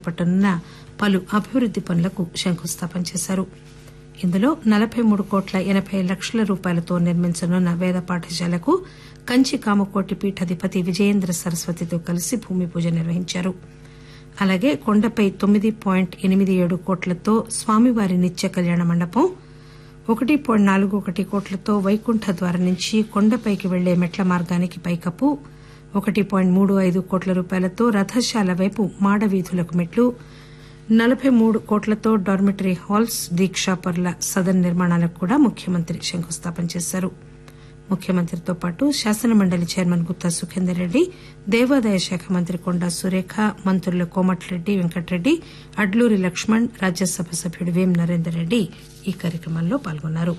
చేపట్టనున్న పలు అభివృద్ది పనులకు శంకుస్థాపన చేశారు ఇందులో నలబై మూడు కోట్ల ఎనబై లక్షల రూపాయలతో నిర్మించనున్న పేద పాఠశాలకు కంచి కామకోటి పీఠాధిపతి విజయేంద్ర సరస్వతితో కలిసి భూమి పూజ నిర్వహించారు అలాగే కొండపై తొమ్మిది పాయింట్ ఎనిమిది ఏడు కోట్లతో స్వామివారి నిత్య కళ్యాణ మండపం ఒకటి పాయింట్ నాలుగు ఒకటి కోట్లతో వైకుంఠ ద్వారం నుంచి కొండపైకి వెళ్లే మెట్ల మార్గానికి పైకప్పు ఒకటి పాయింట్ మూడు ఐదు కోట్ల రూపాయలతో రథశాల వైపు మాడ వీధులకు మెట్లు నలబై మూడు కోట్లతో డార్మిటరీ హాల్స్ దీక్షాపరుల సదన్ నిర్మాణాలకు కూడా ముఖ్యమంత్రి శంకుస్థాపన చేశారు ముఖ్యమంత్రితో పాటు శాసనమండలి చైర్మన్ గుత్తా సుఖేందర్ రెడ్డి దేవాదాయ శాఖ మంత్రి కొండా సురేఖ మంత్రులు కోమటిరెడ్డి వెంకటరెడ్డి అడ్లూరి లక్ష్మణ్ రాజ్యసభ సభ్యుడు వేం నరేందర్ రెడ్డి ఈ కార్యక్రమంలో పాల్గొన్నారు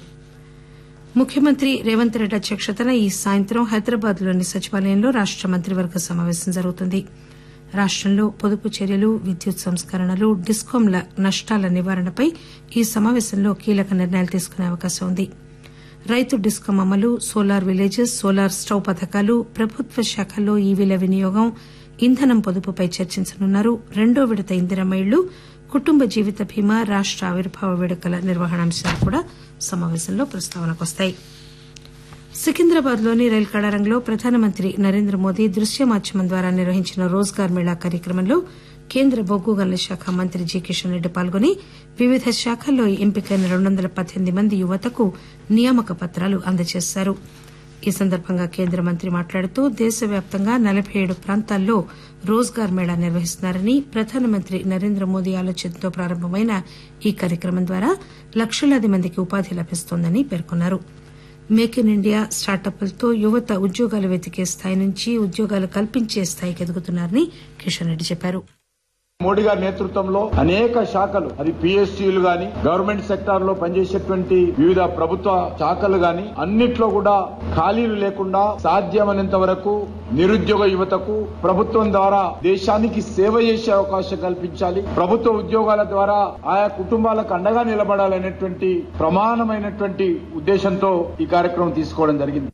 ముఖ్యమంత్రి రేవంత్ రెడ్డి అధ్యక్షతన ఈ సాయంత్రం హైదరాబాద్ లోని సచివాలయంలో రాష్ట మంత్రివర్గ సమావేశం జరుగుతుంది రాష్టంలో పొదుపు చర్యలు విద్యుత్ సంస్కరణలు డిస్కాంల నష్టాల నివారణపై ఈ సమావేశంలో కీలక నిర్ణయాలు తీసుకునే అవకాశం ఉంది రైతు డిస్కాం అమలు సోలార్ విలేజెస్ సోలార్ స్టవ్ పథకాలు ప్రభుత్వ శాఖల్లో ఈవీల వినియోగం ఇంధనం పొదుపుపై చర్చించనున్నారు రెండో విడత ఇందిరమ్మ ఇళ్లు కుటుంబ జీవిత బీమా రాష్ట ఆవిర్భావ వేడుకల నిర్వహణ అంశాలు కూడా సమావేశంలో ప్రస్తావనకు వస్తాయి సికింద్రాబాద్ లోని రైలు కళారంలో ప్రధానమంత్రి నరేంద్ర మోదీ దృశ్య మాధ్యమం ద్వారా నిర్వహించిన రోజ్గార్ మేళా కార్యక్రమంలో కేంద్ర బొగ్గు గనుల శాఖ మంత్రి జి కిషన్ రెడ్డి పాల్గొని వివిధ శాఖల్లో ఎంపికైన రెండు వందల పద్దెనిమిది మంది యువతకు నియామక పత్రాలు అందజేశారు ఈ సందర్భంగా కేంద్ర మంత్రి మాట్లాడుతూ దేశవ్యాప్తంగా నలబై ఏడు ప్రాంతాల్లో రోజ్గార్ మేళా నిర్వహిస్తున్నారని ప్రధానమంత్రి నరేంద్ర మోదీ ఆలోచనతో ప్రారంభమైన ఈ కార్యక్రమం ద్వారా లక్షలాది మందికి ఉపాధి లభిస్తోందని పేర్కొన్నారు మేక్ ఇన్ ఇండియా స్టార్టప్లతో యువత ఉద్యోగాలు వెతికే స్థాయి నుంచి ఉద్యోగాలు కల్పించే స్థాయికి ఎదుగుతున్నారని కిషన్ రెడ్డి చెప్పారు మోడీ గారి నేతృత్వంలో అనేక శాఖలు అది పిఎస్సీలు గాని గవర్నమెంట్ సెక్టార్ లో పనిచేసేటువంటి వివిధ ప్రభుత్వ శాఖలు గాని అన్నిట్లో కూడా ఖాళీలు లేకుండా సాధ్యమైనంత వరకు నిరుద్యోగ యువతకు ప్రభుత్వం ద్వారా దేశానికి సేవ చేసే అవకాశం కల్పించాలి ప్రభుత్వ ఉద్యోగాల ద్వారా ఆయా కుటుంబాలకు అండగా నిలబడాలనేటువంటి ప్రమాణమైనటువంటి ఉద్దేశంతో ఈ కార్యక్రమం తీసుకోవడం జరిగింది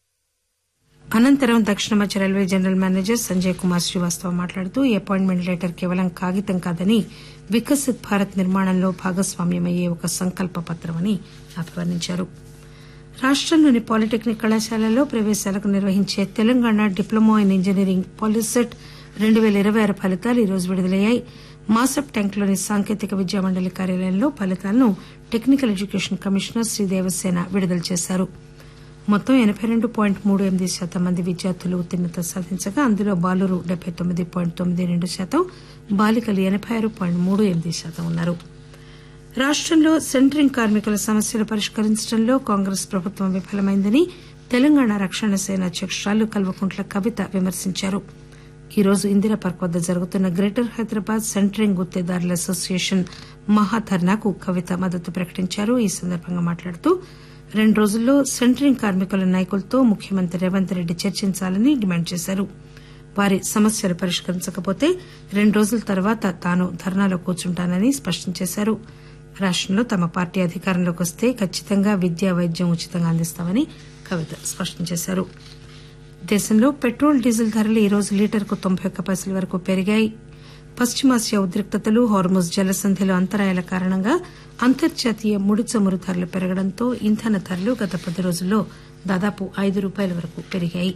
అనంతరం దక్షిణ మధ్య railway general manager Sanjay Kumar Srivastava మాట్లాడుతూ ఈ అపాయింట్మెంట్ లెటర్ కేవలం కాగితం కాదని వికసిత్ భారత్ నిర్మాణంలో భాగస్వామ్యమయ్యే ఒక సంకల్ప పత్రమని అభివర్ణించారు రాష్టంలోని పాలిటెక్నిక్ కళాశాలల్లో ప్రవేశాలకు నిర్వహించే Telangana diploma in engineering POLYCET రెండు పేల ఇరవై ఆరు ఫలితాలు ఈరోజు విడుదలయ్యాయి మాసప్ ట్యాంక్లోని సాంకేతిక విద్యా మండలి కార్యాలయంలో ఫలితాలను technical education commissioner Sri Devasena విడుదల చేశారు మొత్తం ఎనబై రెండు పాయింట్ మూడు ఎనిమిది శాతం మంది విద్యార్థులు ఉత్తీర్ణత సాధించగా అందులో బాలురు డెబ్బై తొమ్మిది పాయింట్ తొమ్మిది రెండు శాతం బాలికలు ఎనబై ఆరు పాయింట్ మూడు ఎనిమిది శాతం ఉన్నారు రాష్టంలో సెంటరింగ్ కార్మికుల సమస్యలు పరిష్కరించడంలో కాంగ్రెస్ ప్రభుత్వం విఫలమైందని తెలంగాణ రక్షణ సేన అధ్యకురాలు కల్వకుంట్ల కవిత విమర్శించారు ఈ రోజు ఇందిరా పార్క్ వద్ద జరుగుతున్న గ్రేటర్ హైదరాబాద్ సెంటరింగ్ గుత్తేదారుల అసోసియేషన్ మహాధర్నాకు కవిత మద్దతు ప్రకటించారు ఈ సందర్భంగా మాట్లాడుతూ రెండు రోజుల్లో సెంటరింగ్ కార్మికుల నాయకులతో ముఖ్యమంత్రి రేవంత్ రెడ్డి చర్చించాలని డిమాండ్ చేశారు వారి సమస్యలు పరిష్కరించకపోతే రెండు రోజుల తర్వాత తాను ధర్నాలో కూర్చుంటానని స్పష్టం చేశారు రాష్టంలో తమ పార్టీ అధికారంలోకి వస్తే ఖచ్చితంగా విద్య వైద్యం ఉచితంగా అందిస్తామని కవిత స్పష్టం చేశారు దేశంలో పెట్రోల్ డీజిల్ ధరలు ఈ రోజు లీటర్కు తొంభై ఒక్క పైసల వరకు పెరిగాయి పశ్చిమాసియా ఉద్రిక్తతలు హార్ముజ్ జలసంధిలో అంతరాయాల కారణంగా అంతర్జాతీయ ముడి చమురు ధరలు పెరగడంతో ఇంధన ధరలు గత పది రోజుల్లో దాదాపు ఐదు రూపాయల వరకు పెరిగాయి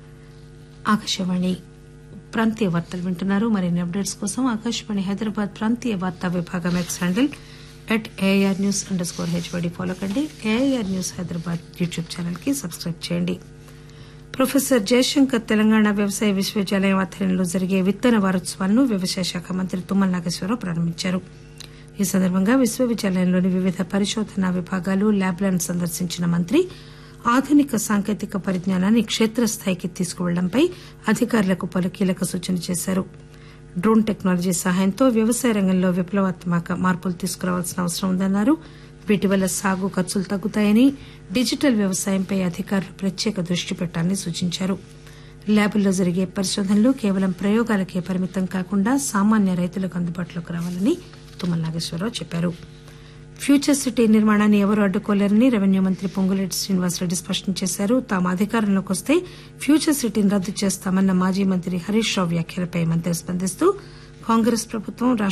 ఆకాశవాణి ప్రాంతీయ వార్తలు వింటున్నారు మరిన్ని అప్డేట్స్ కోసం ఆకాశవాణి హైదరాబాద్ ప్రాంతీయ వార్తా విభాగం X handle at AIR news underscore HYD follow కండి AIR news Hyderabad YouTube channel కి సబ్స్క్రైబ్ చేయండి ప్రొఫెసర్ జయశంకర్ తెలంగాణ వ్యవసాయ విశ్వవిద్యాలయం ఆధ్వర్యంలో జరిగే విత్తన వారోత్సవాలను వ్యవసాయ శాఖ మంత్రి తుమ్మల నాగేశ్వరరావు ప్రారంభించారు ఈ సందర్భంగా విశ్వవిద్యాలయంలోని వివిధ పరిశోధనా విభాగాలు ల్యాబ్లను సందర్శించిన మంత్రి ఆధునిక సాంకేతిక పరిజ్ఞానాన్ని క్షేత్రస్థాయికి తీసుకువెళ్లడంపై అధికారులకు పలు కీలక సూచనలు చేశారు డ్రోన్ టెక్నాలజీ సహాయంతో వ్యవసాయ రంగంలో విప్లవాత్మక మార్పులు తీసుకురావాల్సిన అవసరం ఉందన్నారు వీటి వల్ల సాగు ఖర్చులు తగ్గుతాయని డిజిటల్ వ్యవసాయంపై అధికారులు ప్రత్యేక దృష్టి పెట్టాలని సూచించారు ల్యాబుల్లో జరిగే పరిశోధనలు కేవలం ప్రయోగాలకే పరిమితం కాకుండా సామాన్య రైతులకు అందుబాటులోకి రావాలని తుమ్మల నాగేశ్వరరావు చెప్పారు ఫ్యూచర్ సిటీ నిర్మాణాన్ని ఎవరూ అడ్డుకోలేరని రెవెన్యూ మంత్రి పొంగులేటి శ్రీనివాసరెడ్డి స్పష్టం చేశారు తాము అధికారంలోకి వస్తే ఫ్యూచర్ సిటీని రద్దు చేస్తామన్న మాజీ మంత్రి హరీష్ రావు వ్యాఖ్యలపై మంత్రి స్పందిస్తూ కాంగ్రెస్ ప్రభుత్వం